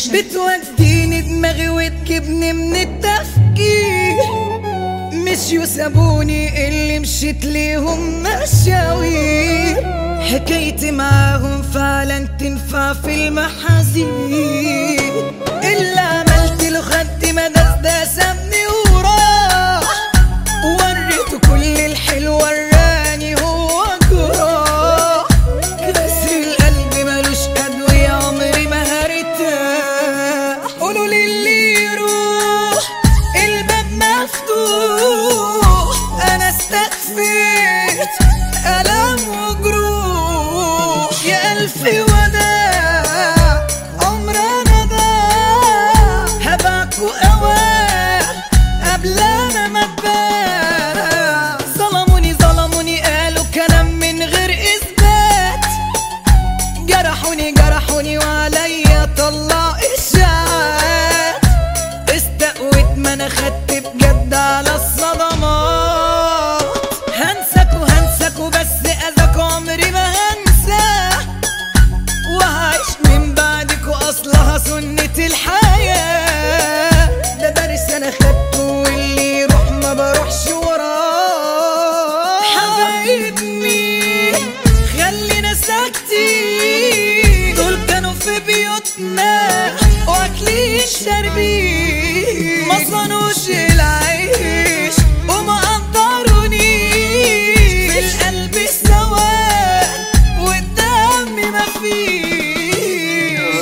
بتوديني دماغي وتجيبني من التفكير مشيوا سابوني اللي مشيت ليهم مشاوير حكايتي معاهم فعلا تنفع في المحاذير اللي عملت له خدت مدى ده سابني وراح وريته كل الحلو وراني هو جراح كسر القلب ملوش أدوية عمري ما هرتاح قولوا لي اللي يروح الباب مفتوح أنا استخفيت ألم وجروح يا ألف وداع عمرنا ضاع هبعكوا أوان قبل أنا ما اتباع ظلموني ظلموني قالوا كلام من غير إثبات جرحوني جرحوني وعليا طلع إشاعات استقويت ما أنا خدت بجد على الصدمات هنسكوا هنسكوا بس أذاكوا عمري ما هنساه وهعيش من بعدكوا أصلها سنة الحياة ده درس أنا خدته واللي يروح ما بروحش وراه حبايبني خلينا ساكتين دول كانوا في بيوتنا واكلين شاربين ما صنوش العيش وما قدرونيش في القلب سواد والدم مفيش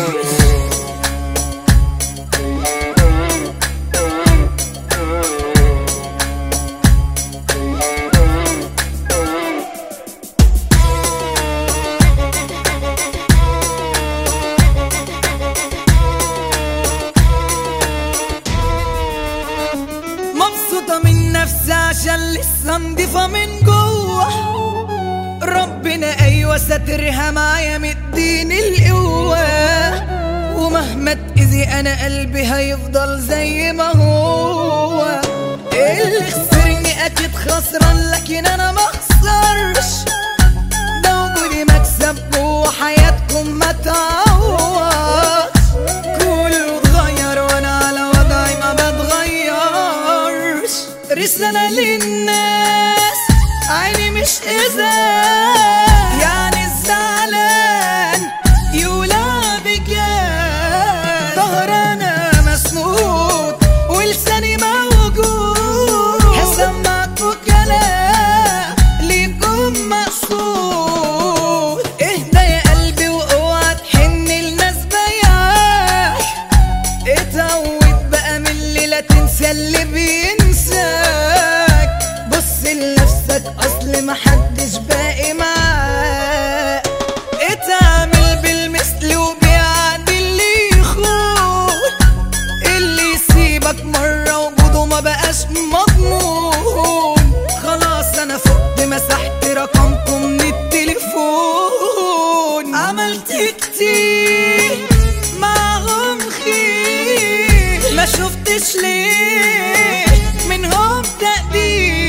مبسوطة من نفسي عشان لسه نضيفة من جوه ربنا أيوة ساترها معايا مديني القوة ومهما تأذي أنا قلبي هيفضل زي ما هو اللي خسرني أكيد خسران لكن أنا ما خسرش ده وجودي مكسب جوه حياتكم ما تعوضش كله اتغير وانا على وضعي ما بتغيرش رسالة للناس عيني مش ازاز يعني الزعلان يولع بجاز ظهر انا مسنود ولساني موجود هسمعكوا كلام ليكم مقصود اهدى يا قلبي واوعى تحن لناس بياك اتعود بقى من الليلة تنسى اللي بينساك بص لنفسك اصل محدش باقي معاك اتعامل بالمثل وبيعدي اللي يخون اللي يسيبك مرة وجوده ما بقاش مضمون خلاص انا فقت مسحت رقمكم من التليفون عملت كتير معهم خير ما شفتش ليه منهم تقدير